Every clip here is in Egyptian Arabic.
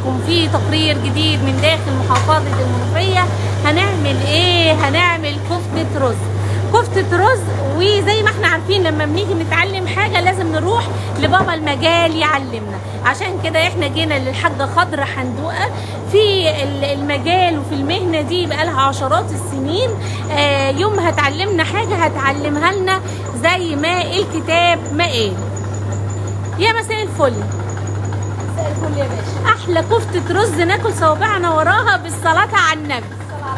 لكم في تقرير جديد من داخل محافظة المنوفية هنعمل ايه هنعمل كفتة رز كفتة رز وزي ما احنا عارفين لما بنيجي نتعلم حاجة لازم نروح لبابا المجال يعلمنا عشان كده احنا جينا للحاجة خضرة حندوقة في ال- المجال وفي المهنة دي بقالها عشرات السنين آه يوم ما هتعلمنا حاجة هتعلمها لنا زي ما الكتاب ما قال يا مساء الفل مساء الفل يا باشا احلى كفتة رز ناكل صوابعنا وراها بالصلاة على النبي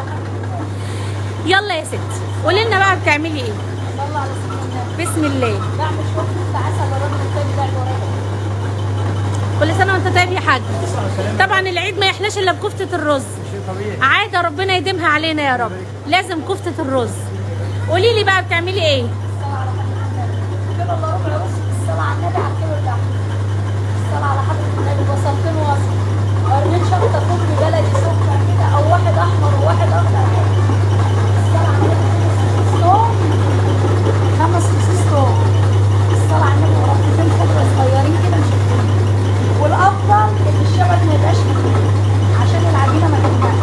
يلا يا ستي قولي لنا بقى بتعملي ايه صلى على سيدنا النبي بسم الله بعمل شويه عسل للراجل التاني ده اللي ورايا كل سنه وانت طيب يا حاج طبعا العيد ما يحلاش الا بكفته الرز عاده ربنا يديمها علينا يا رب لازم كفته الرز قولي لي بقى بتعملي ايه كيلو الا ربع رز الصلاة على النبي على الكيلو اللحم الصلاة على حضرة النبي بصلتين وسط قرنين شطة كوبري بلدي سكر كده أو واحد أحمر وواحد أخضر الصلاة على النبي توم خمس فصوص توم الصلاة على النبي ورقتين خضرة صغيرين كده مش كتير والأفضل إن الشبك ما يبقاش كتير عشان العجينة ما تجمعش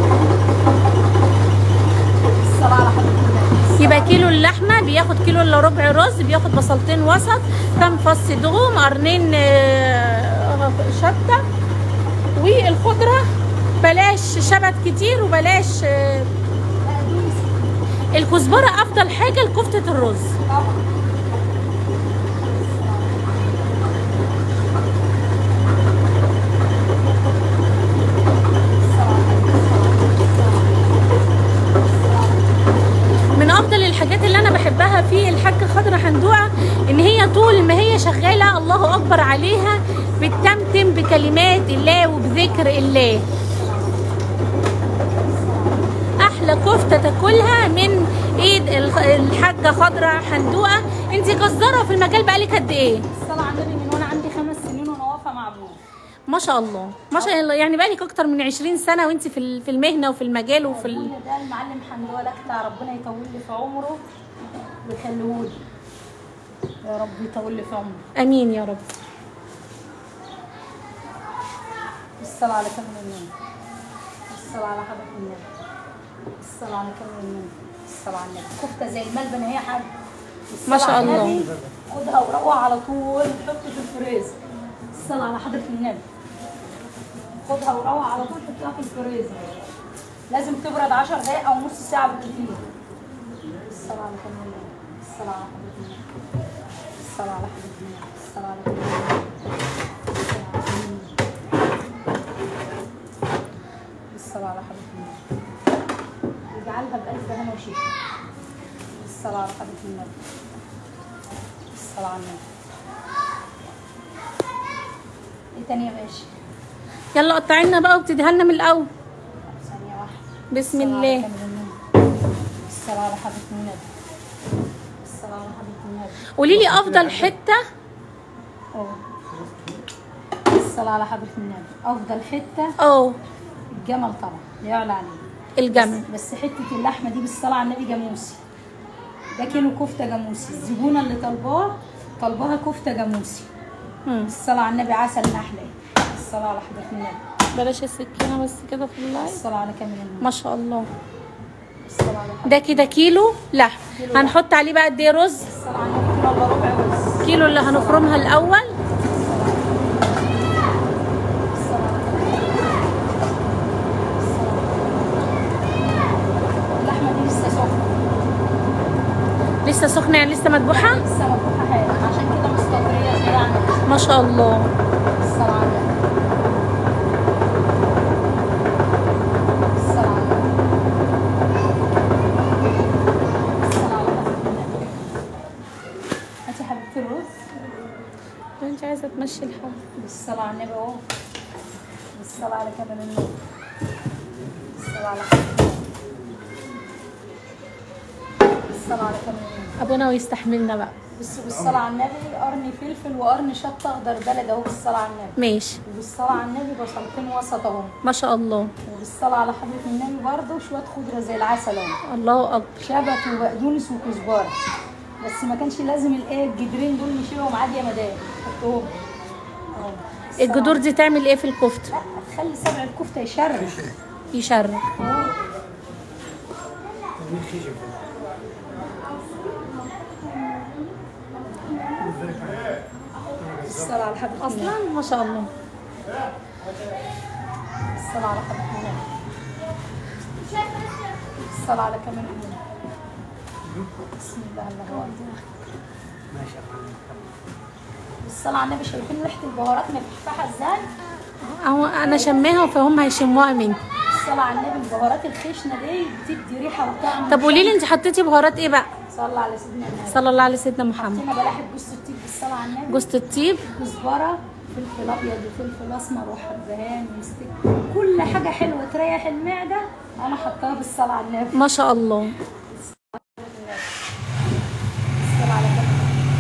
الصلاة على حضرة النبي يبقى كيلو اللحمه بياخد كيلو الا ربع رز بياخد بصلتين وسط كام فص دوم قرنين آه، شطه والخضره بلاش شبت كتير وبلاش آه، بقدونس الكزبره افضل حاجه لكفته الرز طبعا من افضل الحاجات اللي انا بحبها في الحاجه خضرة حندوقه ان هي طول ما هي شغاله الله اكبر عليها بتتمتم بكلمات الله وبذكر الله احلى كفته تاكلها من ايد الخ- الحاجه خضرة حندوقه انت جزاره في المجال بقالك قد ايه الصلاة على النبي من وانا عندي خمس سنين وانا واقفة مع ابوه ما شاء الله ما شاء الله يعني بقالك اكتر من 20 سنه وانت في ال- في المهنه وفي المجال وفي ال... ابويا ده المعلم حمدوه لكتع ربنا يطول لي في عمره ويخليه لي يا رب يطول لي في عمره امين يا رب الصلاة على كامل النبي الصلاة على حضرة النبي الصلاة على كامل النبي الصلاة على النبي كفتة زي الملبن هي حاجة ما شاء الله. النبي خدها وروح على طول حطها في الفريز الصلاة على حضرة النبي خدها وروح على طول حطها في الفريزر لازم تبرد 10 دقايق او نص ساعة بالكتير الصلاة على كامل النبي الصلاة على حضرة النبي الصلاة على حضرة النبي الصلاة على كامل النبي الصلاة على النبي. الصلاة على حضرة النبي واجعلها بألف هنا وشفا الصلاة على حضرة النبي الصلاة على النبي ايه تاني يا باشا؟ يلا قطعي لنا بقى وابتديها لنا من الاول ثانية واحدة بسم الصلاة على الله كامل النبي. الصلاة على حضرة النبي الصلاة على حضرة النبي قولي لي افضل حته اه الصلاة على حضرة النبي أفضل حتة اه الجمل طبعا لا يعلى عليه الجمل بس حته اللحمه دي بالصلاه على النبي جاموسي ده كيلو كفته جاموسي الزبونه اللي طالباه طالباها كفته جاموسي مم. الصلاه على النبي عسل نحله الصلاه على حضره النبي بلاش السكينه بس كده في اللايف الصلاه على كامل النبي ما شاء الله الصلاه على حضره ده كده كيلو لحم هنحط عليه بقى قد ايه رز الصلاه على النبي كيلو الا ربع رز كيلو اللي هنفرمها الاول الصلاه على اللحمه دي لسه سخنه لسه سخنه يعني لسه مذبوحه لسه مفتوحه حالا عشان كده مستطريه زياده عن اللزوم. ما شاء الله الصلاه على النبي الصلاه على النبي الصلاه على النبي هاتي حبيبتي الرز انت عايزه تمشي الحال بالصلاة على النبي اهو بالصلاة على كامل النور بالصلاة على كامل النور بالصلاة على كامل النور ابونا ويستحملنا بقى بس بالصلاة على النبي قرن فلفل وقرن شطة أخضر بلد أهو بالصلاة على النبي ماشي وبالصلاة على النبي بصلتين وسط أهو ما شاء الله وبالصلاة على حضرة النبي برضه شوية خضرة زي العسل أهو الله اكبر شبت وبقدونس وكزبرة بس ما كانش لازم الايه الجدرين دول نشيلهم عادي يا مدام حطهم اهو الجذور دي تعمل ايه في الكفته لا تخلي سبع الكفته يشرخ يشرح اه الصلاة على حضرة النبي اصلا ما شاء الله الصلاة على حضرة النبي الصلاة على كمال النبي بسم الله الله أكبر الصلاة على النبي شايفين ريحة البهارات مفحفحة ازاي؟ أهو انا شماها فهم هيشموها مني الصلاة على النبي البهارات الخشنة دي بتدي ريحة وطعم طب قولي لي انت حطيتي بهارات ايه بقى صلى على سيدنا النبي صلى الله على سيدنا محمد حطينا بلاحة جوز الطيب بالصلاة على النبي جوز الطيب كزبرة فلفل أبيض وفلفل أسمر وحبهان وستيك كل حاجة حلوة تريح المعدة أنا حطاها بالصلاة على النبي ما شاء الله الصلاة على النبي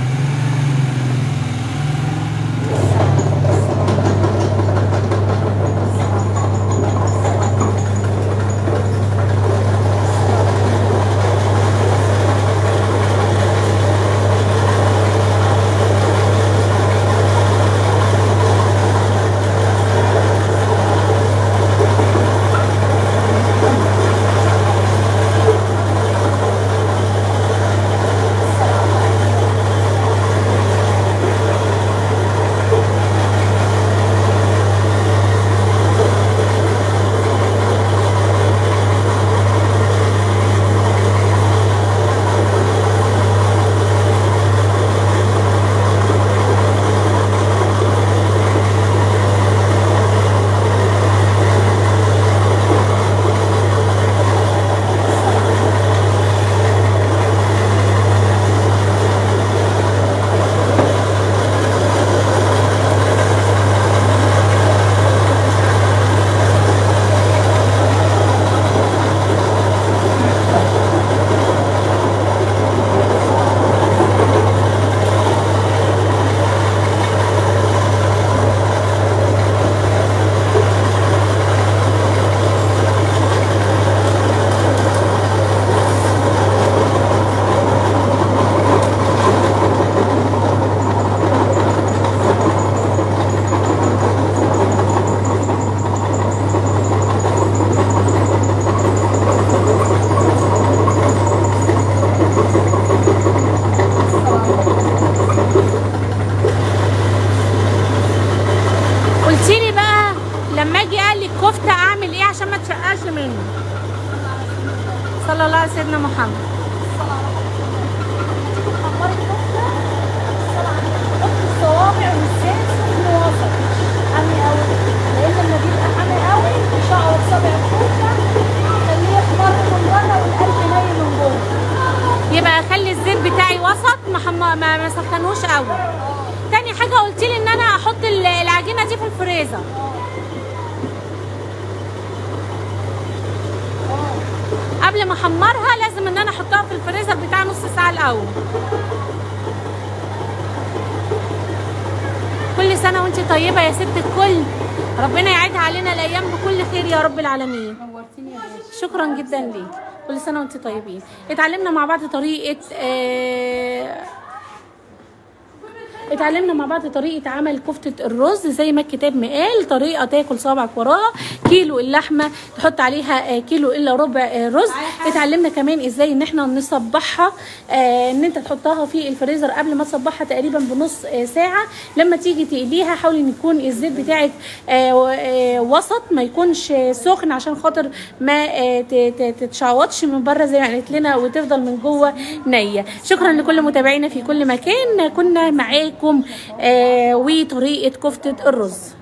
قلتي لي بقى لما اجي اقلي الكفته اعمل ايه عشان ما تشقاش مني صلى الله على سيدنا محمد حمري الكفتة الصلاة على النبي حط الصوابع والزيت سخن وسط حامي قوي لأن لما بيبقى حامي قوي يشعر صابع الكفتة خليه يحمر من بره والقلب ني من جوه يبقى اخلي الزيت بتاعي وسط ما حم... ما, ما سخنوش قوي تاني حاجه قلتي لي ان انا احط ال- العجينه دي في الفريزر قبل ما احمرها لازم ان انا احطها في الفريزر بتاع نص ساعه الاول كل سنه وانت طيبه يا ست الكل ربنا يعيدها علينا الايام بكل خير يا رب العالمين نورتيني يا باشا شكرا جدا ليك كل سنه وانتم طيبين اتعلمنا مع بعض طريقه آه، اتعلمنا مع بعض طريقة عمل كفتة الرز زي ما الكتاب ما قال طريقة تاكل صابعك وراها كيلو اللحمة تحط عليها آه، كيلو الا ربع آه، رز اتعلمنا كمان ازاي ان احنا نصبحها آه، ان انت تحطها في الفريزر قبل ما تصبحها تقريبا بنص آه، ساعة لما تيجي تقليها حاولي ان يكون الزيت بتاعك آه، و- آه، وسط ما يكونش آه، سخن عشان خاطر ما آه، ت- ت- تتشعوطش من بره زي ما قالت لنا وتفضل من جوه نيه شكرا لكل متابعينا في كل مكان كنا معاكم آه، وطريقه كفته الرز